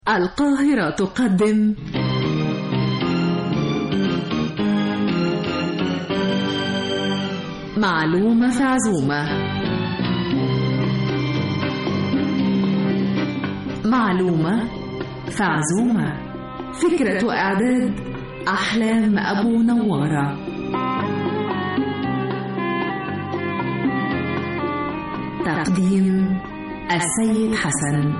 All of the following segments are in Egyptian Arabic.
القاهرة تقدم معلومة في عزومة معلومة في عزومة فكرة وإعداد أحلام أبو نوارة تقديم السيد حسن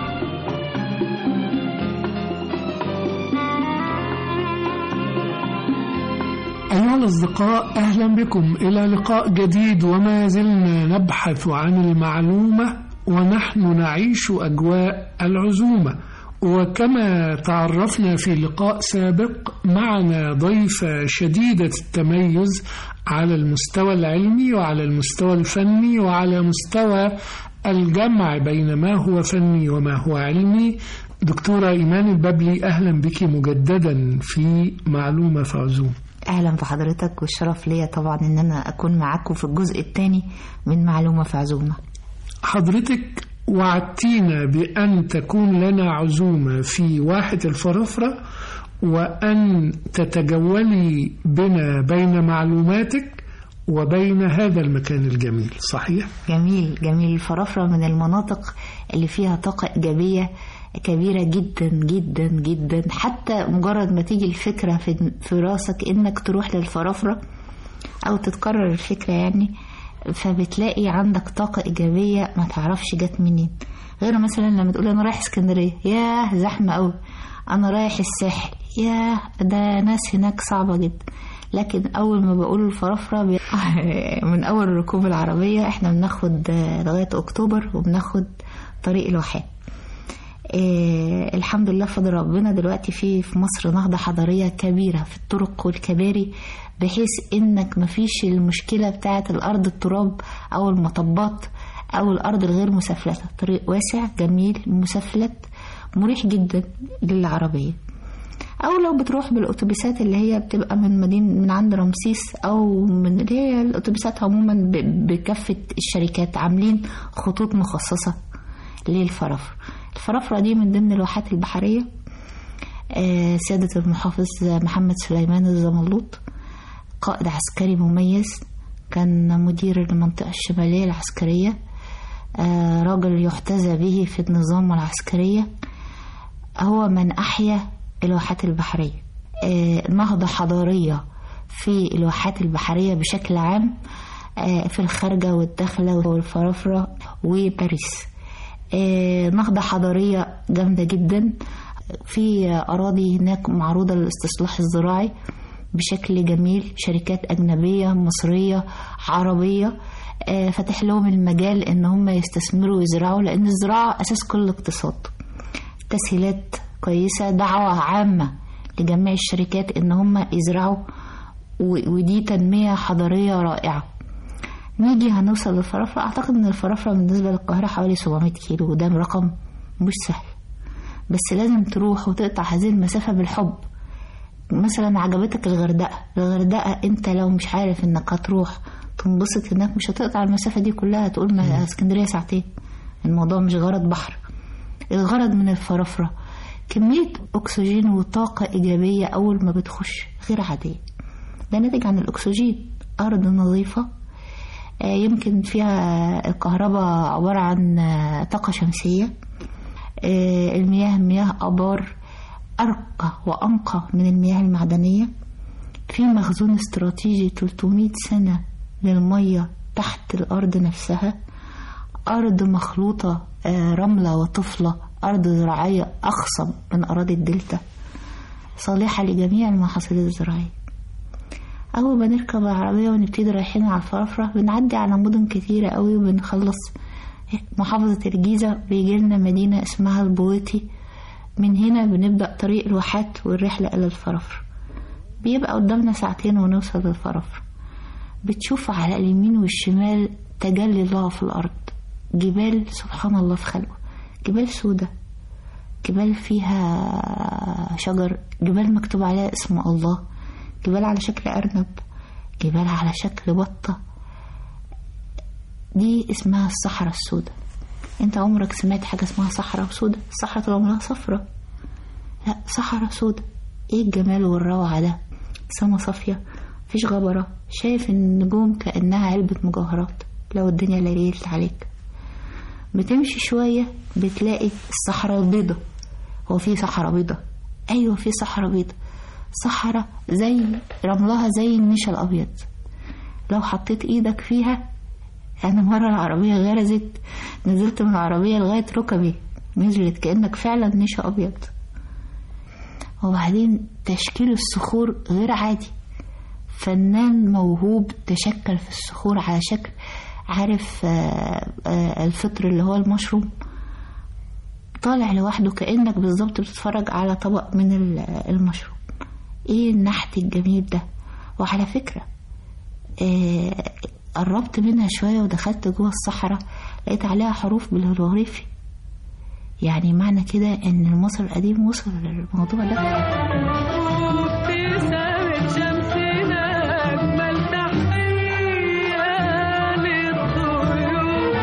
أيها الأصدقاء أهلا بكم إلى لقاء جديد وما زلنا نبحث عن المعلومة ونحن نعيش أجواء العزومة وكما تعرفنا في لقاء سابق معنا ضيفة شديدة التميز على المستوى العلمي وعلى المستوى الفني وعلى مستوى الجمع بين ما هو فني وما هو علمي دكتورة إيمان الببلي أهلا بك مجددا في معلومة في عزومة اهلا بحضرتك والشرف ليا طبعا ان انا اكون معاكم في الجزء الثاني من معلومه في عزومه حضرتك وعدتينا بأن تكون لنا عزومة في واحة الفرافرة وأن تتجولي بنا بين معلوماتك وبين هذا المكان الجميل صحيح؟ جميل جميل الفرافره من المناطق اللي فيها طاقه ايجابيه كبيرة جدا جدا جدا حتى مجرد ما تيجي الفكرة في, في راسك انك تروح للفرافرة او تتكرر الفكرة يعني فبتلاقي عندك طاقة ايجابية ما تعرفش جت منين غير مثلا لما تقول انا رايح اسكندرية ياه زحمة قوي انا رايح الساحل ياه ده ناس هناك صعبة جدا لكن اول ما بقول الفرافرة بي... من اول ركوب العربية احنا بناخد لغاية اكتوبر وبناخد طريق الواحات إيه الحمد لله فضل ربنا دلوقتي في في مصر نهضة حضارية كبيرة في الطرق والكباري بحيث انك مفيش المشكلة بتاعة الارض التراب او المطبات او الارض الغير مسفلتة طريق واسع جميل مسفلت مريح جدا للعربية او لو بتروح بالاتوبيسات اللي هي بتبقى من مدينة من عند رمسيس او من اللي هي الاتوبيسات عموما بكافة الشركات عاملين خطوط مخصصة للفرافر الفرافرة دي من ضمن الواحات البحرية آه سيادة المحافظ محمد سليمان الزملوط قائد عسكري مميز كان مدير المنطقة الشمالية العسكرية آه راجل يحتذى به في النظام والعسكرية هو من أحيا الواحات البحرية آه نهضة حضارية في الواحات البحرية بشكل عام في الخارجة والداخلة والفرافرة وباريس نهضة حضارية جامدة جدا في أراضي هناك معروضة للاستصلاح الزراعي بشكل جميل شركات أجنبية مصرية عربية فتح لهم المجال إن هم يستثمروا ويزرعوا لأن الزراعة أساس كل اقتصاد تسهيلات كويسة دعوة عامة لجميع الشركات إن هم يزرعوا ودي تنمية حضارية رائعة نيجي هنوصل للفرافرة أعتقد إن الفرافرة بالنسبة للقاهرة حوالي 700 كيلو وده رقم مش سهل بس لازم تروح وتقطع هذه المسافة بالحب مثلا عجبتك الغردقة الغردقة انت لو مش عارف انك هتروح تنبسط هناك مش هتقطع المسافة دي كلها تقول ما اسكندرية ساعتين الموضوع مش غرض بحر الغرض من الفرافرة كمية أكسجين وطاقة إيجابية أول ما بتخش غير عادية ده ناتج عن الأكسجين أرض نظيفة يمكن فيها الكهرباء عبارة عن طاقة شمسية المياه مياه أبار أرقى وأنقى من المياه المعدنية في مخزون استراتيجي 300 سنة للمية تحت الأرض نفسها أرض مخلوطة رملة وطفلة أرض زراعية أخصب من أراضي الدلتا صالحة لجميع المحاصيل الزراعية أول ما نركب العربية ونبتدي رايحين على الفرافرة بنعدي على مدن كتيرة قوي وبنخلص محافظة الجيزة بيجيلنا مدينة اسمها البويطي من هنا بنبدأ طريق الواحات والرحلة إلى الفرافرة بيبقى قدامنا ساعتين ونوصل للفرافرة بتشوف على اليمين والشمال تجلي الله في الأرض جبال سبحان الله في خلقه جبال سودة جبال فيها شجر جبال مكتوب عليها اسم الله جبال على شكل أرنب جبال على شكل بطة دي اسمها الصحراء السوداء انت عمرك سمعت حاجة اسمها صحراء سودة الصحراء طول عمرها صفرة لا صحراء سودة ايه الجمال والروعة ده سما صافية مفيش غبرة شايف النجوم كأنها علبة مجوهرات لو الدنيا ليلت عليك بتمشي شوية بتلاقي الصحراء بيضة هو في صحراء بيضة أيوة في صحراء بيضة صحراء زي رملها زي النشا الأبيض لو حطيت إيدك فيها أنا مرة العربية غرزت نزلت من العربية لغاية ركبي نزلت كأنك فعلا نشا أبيض وبعدين تشكيل الصخور غير عادي فنان موهوب تشكل في الصخور على شكل عارف آه، آه، الفطر اللي هو المشروم طالع لوحده كأنك بالظبط بتتفرج على طبق من ال- المشروم ايه النحت الجميل ده وعلى فكرة آه، قربت منها شوية ودخلت جوه الصحراء لقيت عليها حروف بالهيروغليفي يعني معنى كده ان المصري القديم وصل للموضوع ده وابتسامة شمسنا أجمل تحية للطيور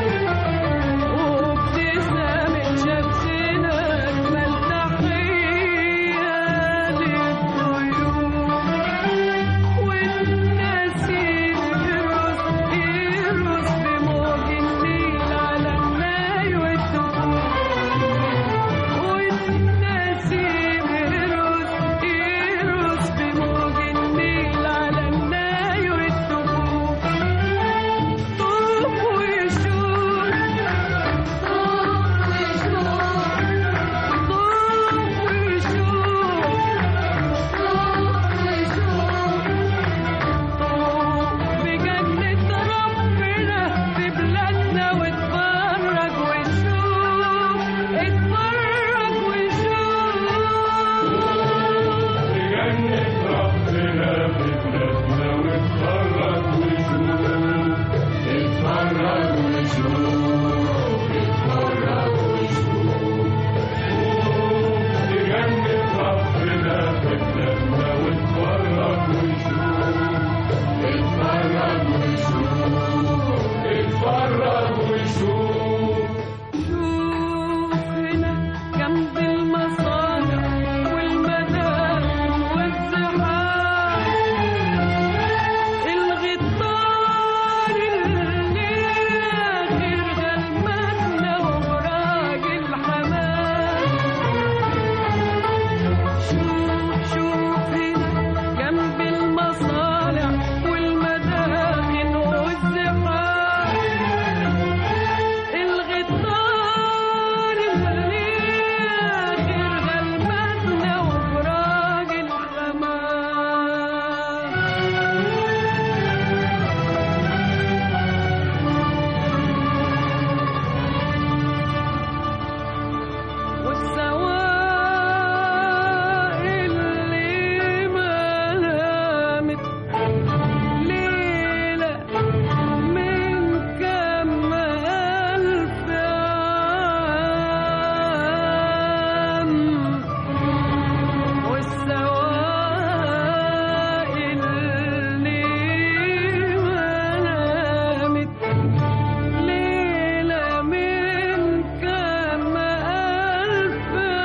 وابتسامة شمسنا أجمل تحية للطيور والنسيم يرقص يرقص بموج النيل على الناي والدخول والنسيم يرقص يرقص بموج النيل على الناي والدخول طوب وشوق طوب وشوق طوب وشوق طوب بجنة ربنا في بلادنا واتفرج وشوف اتفرج وشوف شوف هنا جنب المصانع والمدارس والزحام الغطار اللي آخر غلمتنا وراجل حمام شوف شوف هنا جنب المصانع والمداخن والزحام الغطار اللي آخر غلبتنا وفراج الحمام والسواق اللي ملامت ليلة من كم ألف عام والسواق اللي ملامت ليلة من كم ألف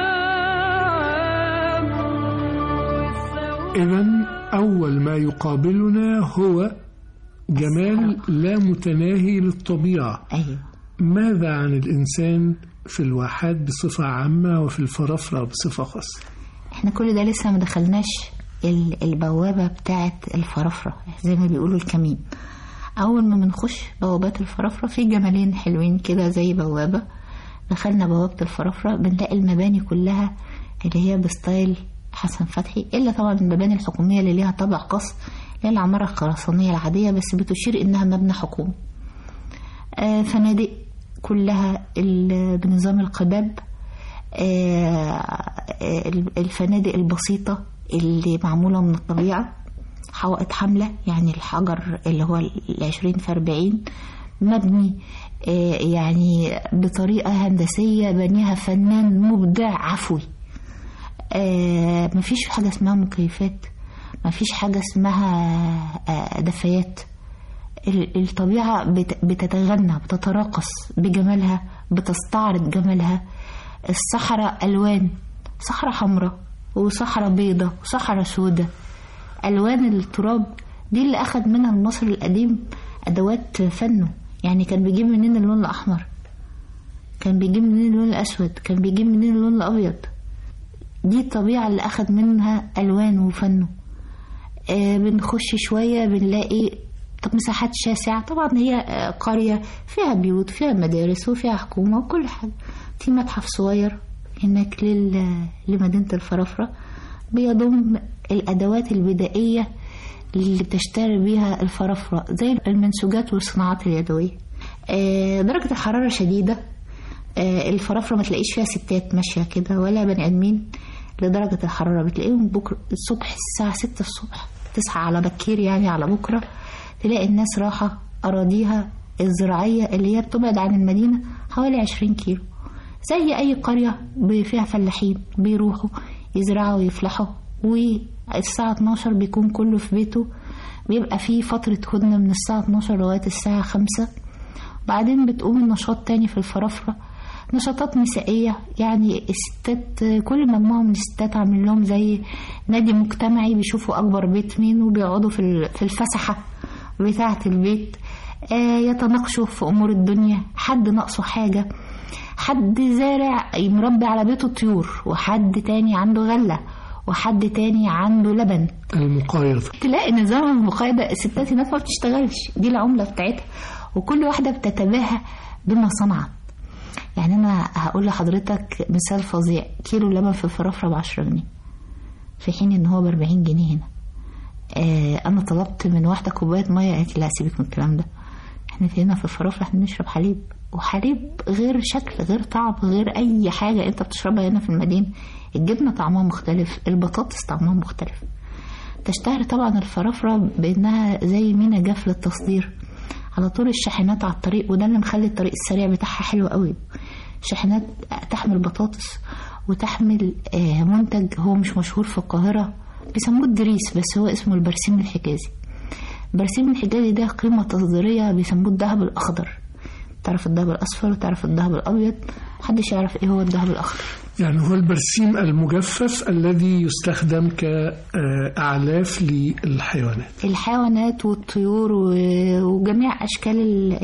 عام والسواق إذا أول ما يقابلنا هو جمال لا متناهي للطبيعة ايوه ماذا عن الإنسان في الواحات بصفة عامة وفي الفرافرة بصفة خاصة احنا كل ده لسه ما دخلناش ال- البوابة بتاعت الفرافرة زي ما بيقولوا الكمين أول ما بنخش بوابات الفرافرة في جمالين حلوين كده زي بوابة دخلنا بوابة الفرافرة بنلاقي المباني كلها اللي هي بستايل حسن فتحي إلا طبعا المباني الحكومية اللي ليها طابع خاص اللي هي العمارة الخرسانية العادية بس بتشير إنها مبنى حكومي آه، فنادق كلها ال- بنظام القباب آه، آه، الفنادق البسيطة اللي معمولة من الطبيعة حوائط حملة يعني الحجر اللي هو العشرين في أربعين مبني آه، يعني بطريقة هندسية بنيها فنان مبدع عفوي آه، مفيش حاجة اسمها مكيفات مفيش حاجة اسمها آه، دفايات ال- الطبيعة بت- بتتغنى بتتراقص بجمالها بتستعرض جمالها الصحراء ألوان صحراء حمراء وصحراء بيضة وصحراء سودة ألوان التراب دي اللي أخد منها المصري القديم أدوات فنه يعني كان بيجيب منين اللون الأحمر كان بيجيب منين اللون الأسود كان بيجيب منين اللون الأبيض دي الطبيعة اللي أخد منها ألوان وفنه آه بنخش شوية بنلاقي طب مساحات شاسعة طبعا هي آه قرية فيها بيوت فيها مدارس وفيها حكومة وكل حاجة في متحف صغير هناك لل... لمدينة الفرافرة بيضم الأدوات البدائية اللي بتشتري بيها الفرافرة زي المنسوجات والصناعات اليدوية آه درجة الحرارة شديدة آه الفرافرة ما تلاقيش فيها ستات ماشية كده ولا بني آدمين لدرجة الحرارة بتلاقيهم بكرة الصبح الساعة ستة الصبح تصحى على بكير يعني على بكرة تلاقي الناس راحة أراضيها الزراعية اللي هي بتبعد عن المدينة حوالي عشرين كيلو زي أي قرية فيها فلاحين بيروحوا يزرعوا ويفلحوا والساعة 12 بيكون كله في بيته بيبقى فيه فترة هدنة من الساعة 12 لغاية الساعة 5 بعدين بتقوم النشاط تاني في الفرافرة نشاطات نسائية يعني الستات كل مجموعة من الستات عامل لهم زي نادي مجتمعي بيشوفوا أكبر بيت مين وبيقعدوا في في الفسحة بتاعة البيت آه يتناقشوا في أمور الدنيا حد ناقصه حاجة حد زارع مربي على بيته طيور وحد تاني عنده غلة وحد تاني عنده لبن المقايضة تلاقي نظام المقايضة الستات هناك ما بتشتغلش دي العملة بتاعتها وكل واحدة بتتباهى بما صنعت يعني أنا هقول لحضرتك مثال فظيع كيلو لبن في الفرافرة بعشرة جنيه في حين إن هو بأربعين جنيه هنا آه أنا طلبت من واحدة كوباية مية قالت لي لا سيبك من الكلام ده احنا في هنا في الفرافرة احنا بنشرب حليب وحليب غير شكل غير طعم غير أي حاجة أنت بتشربها هنا في المدينة الجبنة طعمها مختلف البطاطس طعمها مختلف تشتهر طبعا الفرافرة بأنها زي مينا جاف للتصدير على طول الشاحنات على الطريق وده اللي مخلي الطريق السريع بتاعها حلو قوي شاحنات تحمل بطاطس وتحمل منتج هو مش مشهور في القاهرة بيسموه الدريس بس هو اسمه البرسيم الحجازي البرسيم الحجازي ده قيمة تصديرية بيسموه الذهب الأخضر تعرف الذهب الأصفر وتعرف الذهب الأبيض محدش يعرف إيه هو الذهب الأخضر يعني هو البرسيم المجفف الذي يستخدم كأعلاف للحيوانات الحيوانات والطيور وجميع أشكال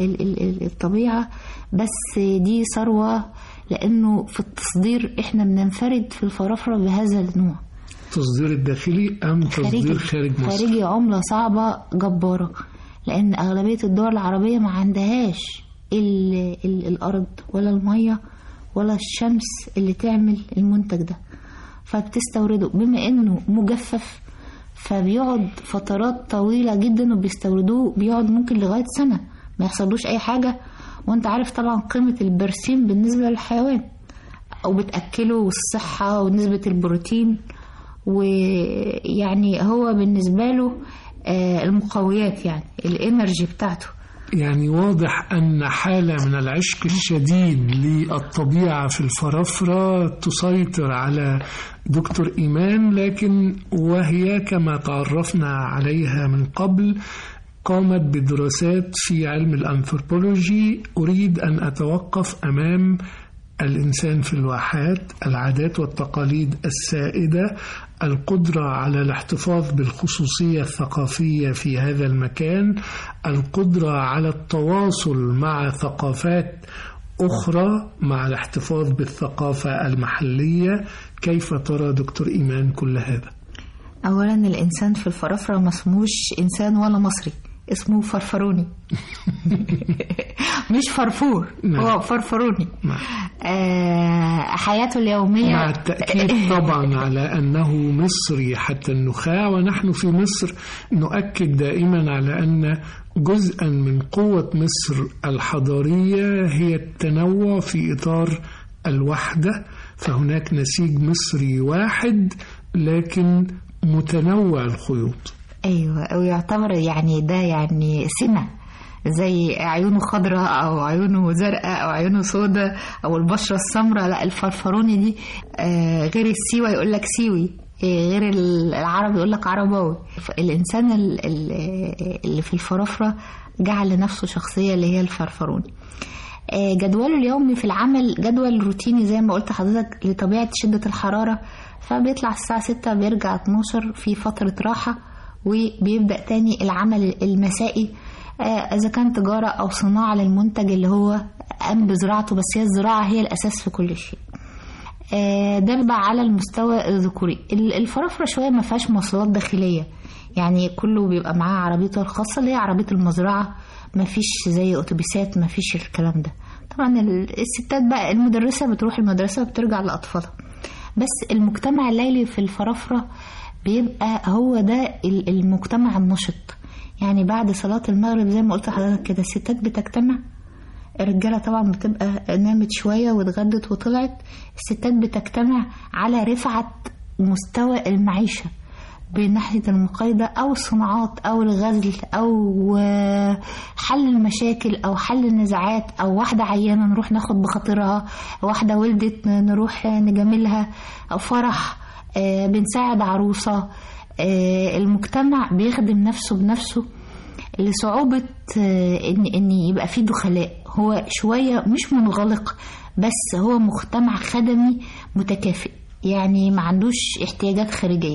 الطبيعة بس دي ثروة لأنه في التصدير إحنا بننفرد في الفرافرة بهذا النوع التصدير الداخلي أم تصدير خارج مصر خارجي عملة صعبة جبارة لأن أغلبية الدول العربية ما عندهاش ال ال الأرض ولا المية ولا الشمس اللي تعمل المنتج ده فبتستورده بما انه مجفف فبيقعد فترات طويلة جدا وبيستوردوه بيقعد ممكن لغاية سنة ما يحصلوش أي حاجة وانت عارف طبعا قيمة البرسيم بالنسبة للحيوان أو بتأكله والصحة ونسبة البروتين ويعني هو بالنسبة له المقويات يعني الانرجي بتاعته يعني واضح أن حالة من العشق الشديد للطبيعة في الفرافرة تسيطر على دكتور إيمان لكن وهي كما تعرفنا عليها من قبل قامت بدراسات في علم الأنثروبولوجي أريد أن أتوقف أمام الإنسان في الواحات العادات والتقاليد السائدة القدرة على الاحتفاظ بالخصوصية الثقافية في هذا المكان القدرة على التواصل مع ثقافات أخرى مع الاحتفاظ بالثقافة المحلية كيف ترى دكتور إيمان كل هذا؟ أولا الإنسان في الفرافرة ما اسموش إنسان ولا مصري اسمه فرفروني مش فرفور نعم. هو فرفروني نعم. آه حياته اليومية مع التأكيد طبعا على أنه مصري حتى النخاع ونحن في مصر نؤكد دائما على أن جزءا من قوة مصر الحضارية هي التنوع في إطار الوحدة فهناك نسيج مصري واحد لكن متنوع الخيوط ايوه ويعتبر يعني ده يعني سمة زي عيونه خضراء او عيونه زرقاء او عيونه سوداء او البشره السمراء لا الفرفروني دي آه غير السيوه يقول لك سيوي آه غير العربي يقول لك عرباوي الانسان ال- ال- اللي في الفرافره جعل لنفسه شخصيه اللي هي الفرفروني آه، جدوله اليومي في العمل جدول روتيني زي ما قلت لحضرتك لطبيعة شدة الحرارة فبيطلع الساعة 6 بيرجع 12 في فترة راحة وبيبدأ تاني العمل المسائي آه، إذا كان تجارة أو صناعة للمنتج اللي هو قام بزراعته بس هي الزراعة هي الأساس في كل شيء آه، ده بقى على المستوى الذكوري ال- الفرافرة شوية ما فيهاش مواصلات داخلية يعني كله بيبقى معاه عربيته الخاصة اللي هي عربية المزرعة ما فيش زي أتوبيسات ما فيش الكلام ده طبعا ال- الستات بقى المدرسة بتروح المدرسة وبترجع لأطفالها بس المجتمع الليلي في الفرافرة بيبقى هو ده ال- المجتمع النشط يعني بعد صلاة المغرب زي ما قلت لحضرتك كده الستات بتجتمع الرجالة طبعا بتبقى نامت شوية واتغدت وطلعت الستات بتجتمع على رفعة مستوى المعيشة بناحية المقايضة أو الصناعات أو الغزل أو آه، حل المشاكل أو حل النزاعات أو واحدة عيانة نروح ناخد بخاطرها واحدة ولدت نروح نجاملها أو فرح آه، بنساعد عروسة آه، المجتمع بيخدم نفسه بنفسه لصعوبة آه، إن إن يبقى فيه دخلاء هو شوية مش منغلق بس هو مجتمع خدمي متكافئ يعني ما عندوش احتياجات خارجية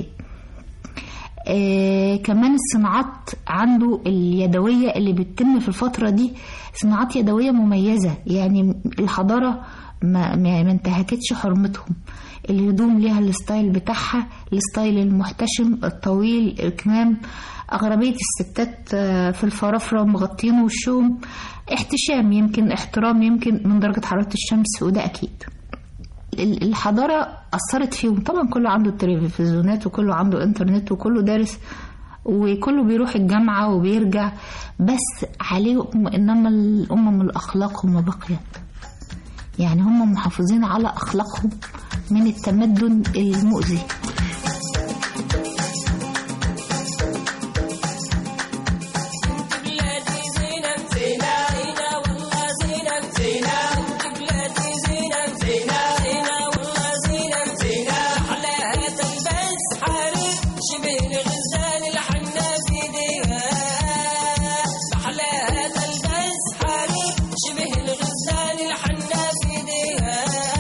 آه كمان الصناعات عنده اليدوية اللي بتتم في الفترة دي صناعات يدوية مميزة يعني الحضارة ما, ما ما انتهكتش حرمتهم الهدوم ليها الستايل بتاعها الستايل المحتشم الطويل الكمام أغلبية الستات آه، في الفرافرة مغطين وشهم احتشام يمكن احترام يمكن من درجة حرارة الشمس وده أكيد ال- الحضارة أثرت فيهم طبعا كله عنده تلفزيونات وكله عنده إنترنت وكله دارس وكله بيروح الجامعة وبيرجع بس عليهم إنما الأمم الأخلاق هم بقيت يعني هم محافظين على أخلاقهم من التمدن المؤذي بلادي زينب زينة زينة والله زينب زينة بلادي زينب زينة زينة والله زينب زينة حلاها تلبس حرير شبه الغزال الحنة في ايديها حلاها تلبس حرير شبه الغزال الحنة في ايديها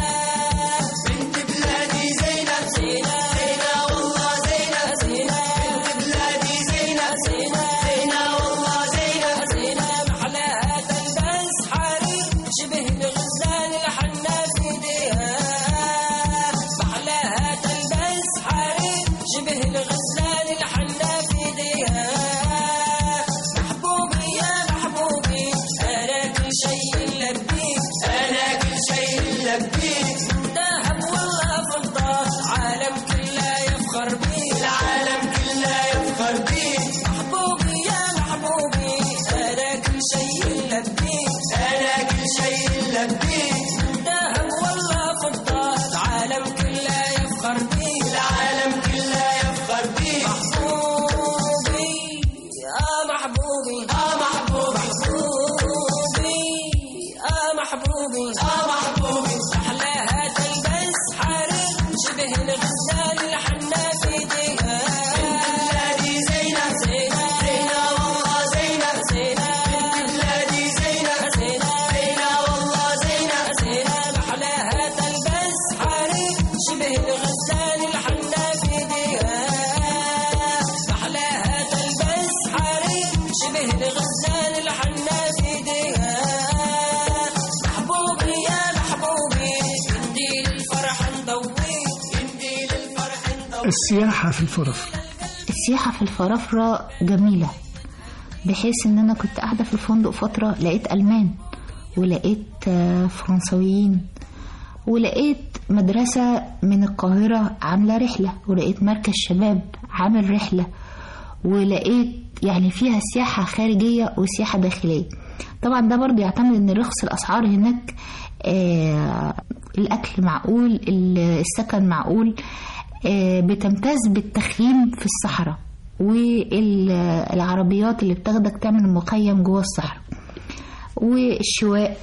بنت بلادي زينب زينة زينة والله زينب زينة بنت بلادي زينب زينة زينة والله زينب زينة محلاها تلبس حرير شبه الغزال الحنة في ايديها محلاها تلبس حرير شبه الغزال الحنة في ايديها محبوبي يا محبوبي انا كل شيء لبيك انا كل شيء لبيك ذهب والله فضة عالم كله يفخر بيك العالم كله يفخر بيك محبوبي يا محبوبي انا كل شيء لبيك انا كل شيء لبيك ذهب والله فضة العالم كله يفخر بيك العالم كله يفخر بيك محبوبي اه محبوبي اه محبوبي محبوبي اه محبوبي اه محبوبي احلاها تلبس حرير شبه الغزال الحنة في ايديها بلادي زينب زينب زينة والله زينب زينة بلادي زينب زينب زينة والله زينب زينب احلاها تلبس حرير شبه الغزال الحنة في ايديها احلاها تلبس حرير شبه الغزال الحنة في ايديها محبوبي يا محبوبي قنديل الفرح نضوي قنديل الفرح نضوي السياحة في الفرافرة السياحة في الفرافرة جميلة بحيث ان انا كنت قاعدة في الفندق فترة لقيت ألمان ولقيت آه، فرنسويين ولقيت مدرسة من القاهرة عاملة رحلة ولقيت مركز شباب عامل رحلة ولقيت يعني فيها سياحة خارجية وسياحة داخلية طبعا ده برضو يعتمد ان رخص الأسعار هناك آه الأكل معقول ال- السكن معقول آه بتمتاز بالتخييم في الصحراء والعربيات اللي بتاخدك تعمل مخيم جوه الصحراء والشواء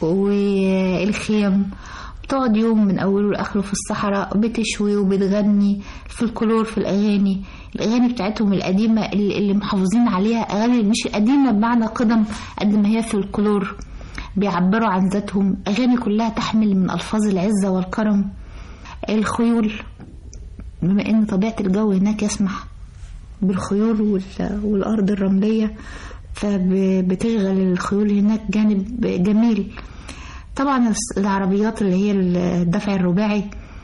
والخيم بتقعد يوم من أوله لآخره في الصحراء بتشوي وبتغني الفلكلور في الأغاني الأغاني بتاعتهم القديمة اللي اللي محافظين عليها أغاني مش قديمة بمعنى قدم قد ما هي فلكلور بيعبروا عن ذاتهم أغاني كلها تحمل من ألفاظ العزة والكرم الخيول بما ان طبيعة الجو هناك يسمح بالخيول وال- والأرض الرملية فبتشغل الخيول هناك جانب جميل طبعا العربيات اللي هي الدفع الرباعي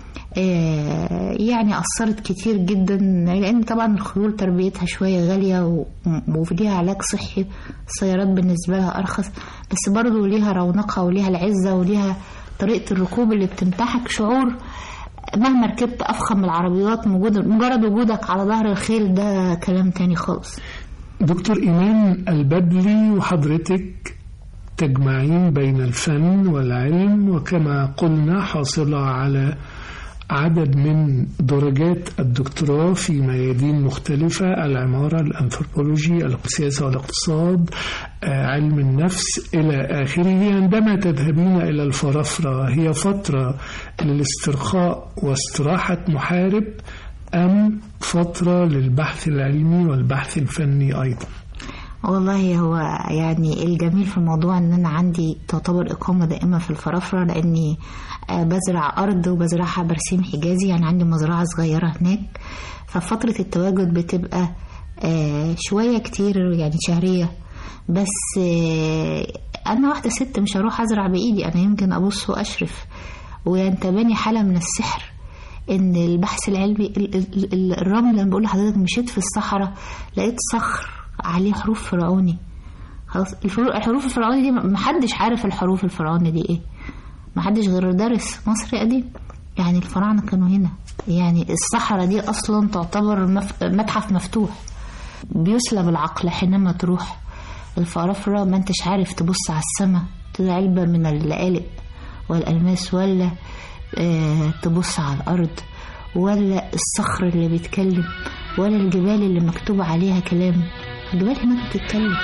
آه، يعني أثرت كتير جدا لأن طبعا الخيول تربيتها شوية غالية و- وليها علاج صحي السيارات بالنسبة لها أرخص بس برضه ليها رونقها وليها العزة وليها طريقة الركوب اللي بتمتحك شعور مهما ركبت أفخم العربيات مجرد مجرد وجودك على ظهر الخيل ده كلام تاني خالص دكتور إيمان البدلي وحضرتك تجمعين بين الفن والعلم وكما قلنا حاصلة على عدد من درجات الدكتوراه في ميادين مختلفة العمارة الأنثروبولوجي السياسة والاقتصاد آه، علم النفس إلى آخره عندما تذهبين إلى الفرافرة هي فترة للاسترخاء واستراحة محارب أم فترة للبحث العلمي والبحث الفني أيضا والله هو يعني الجميل في الموضوع ان انا عندي تعتبر اقامه دائمه في الفرافره لاني آه، بزرع ارض وبزرعها برسيم حجازي يعني عندي مزرعه صغيره هناك ففتره التواجد بتبقى آه، شويه كتير يعني شهريه بس آه، انا واحده ست مش هروح ازرع بايدي انا يمكن ابص واشرف وينتابني حاله من السحر ان البحث العلمي ال- ال- ال- الرمل لما بقول لحضرتك مشيت في الصحراء لقيت صخر عليه حروف فرعوني خلاص الفرو- الحروف الفرعوني دي محدش عارف الحروف الفرعوني دي ايه محدش غير دارس مصري قديم يعني الفراعنة كانوا هنا يعني الصحراء دي اصلا تعتبر مف... متحف مفتوح بيسلب العقل حينما تروح الفرافرة ما انتش عارف تبص على السماء تلاقي علبة من اللقالق والألماس ولا آه تبص على الأرض ولا الصخر اللي بيتكلم ولا الجبال اللي مكتوب عليها كلام الجبال هناك بتتكلم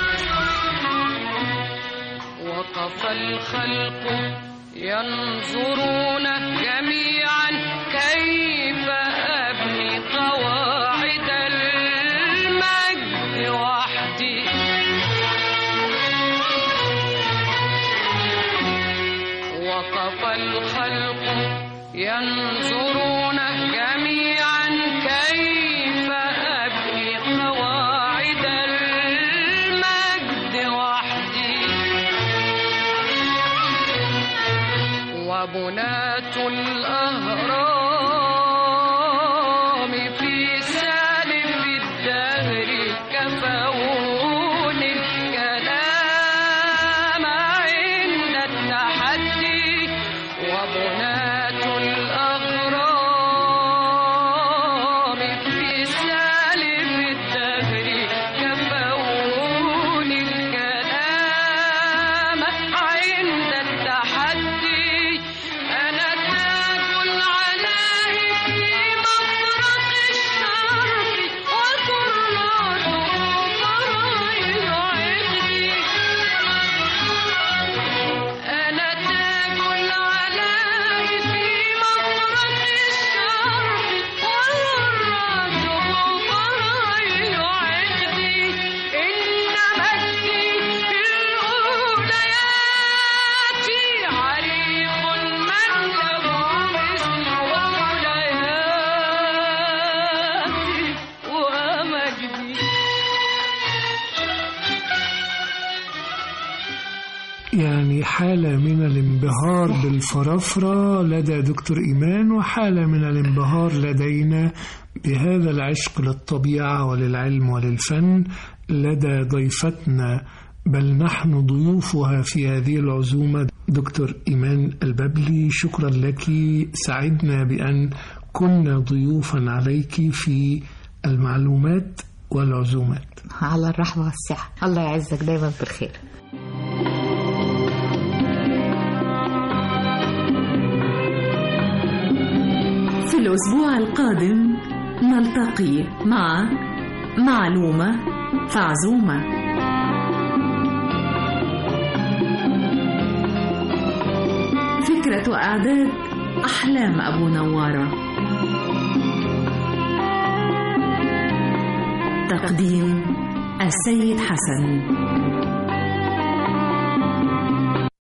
وقف الخلق ينظرون جميعا كيف أبني قواعد المجد وحدي وقف الخلق ينظرون جميعا كيف أبني قواعد المجد وحدي وبنات الأهرام في سالف الدهر كفون الكلام عند التحدي وبنات الأغرام في سالف الدهر كفون الكلام عند التحدي أنا تاج العلاء في مفرق الشرق وكرات فرائض عقدي أنا تاج العلاء في مفرق الشرق وكرات فرائض عقدي إن مجدي في الأوليات عريق من له مثل أولياتي ومجدي يعني حالة من الانبهار بالفرافرة لدى دكتور إيمان وحالة من الانبهار لدينا بهذا العشق للطبيعة وللعلم وللفن لدى ضيفتنا بل نحن ضيوفها في هذه العزومة دكتور إيمان الببلي شكرا لك سعدنا بأن كنا ضيوفا عليك في المعلومات والعزومات على الرحمة والسعة الله يعزك دايما بالخير في الأسبوع القادم نلتقي مع معلومة فعزومة فكرة إعداد أحلام أبو نوارة تقديم السيد حسن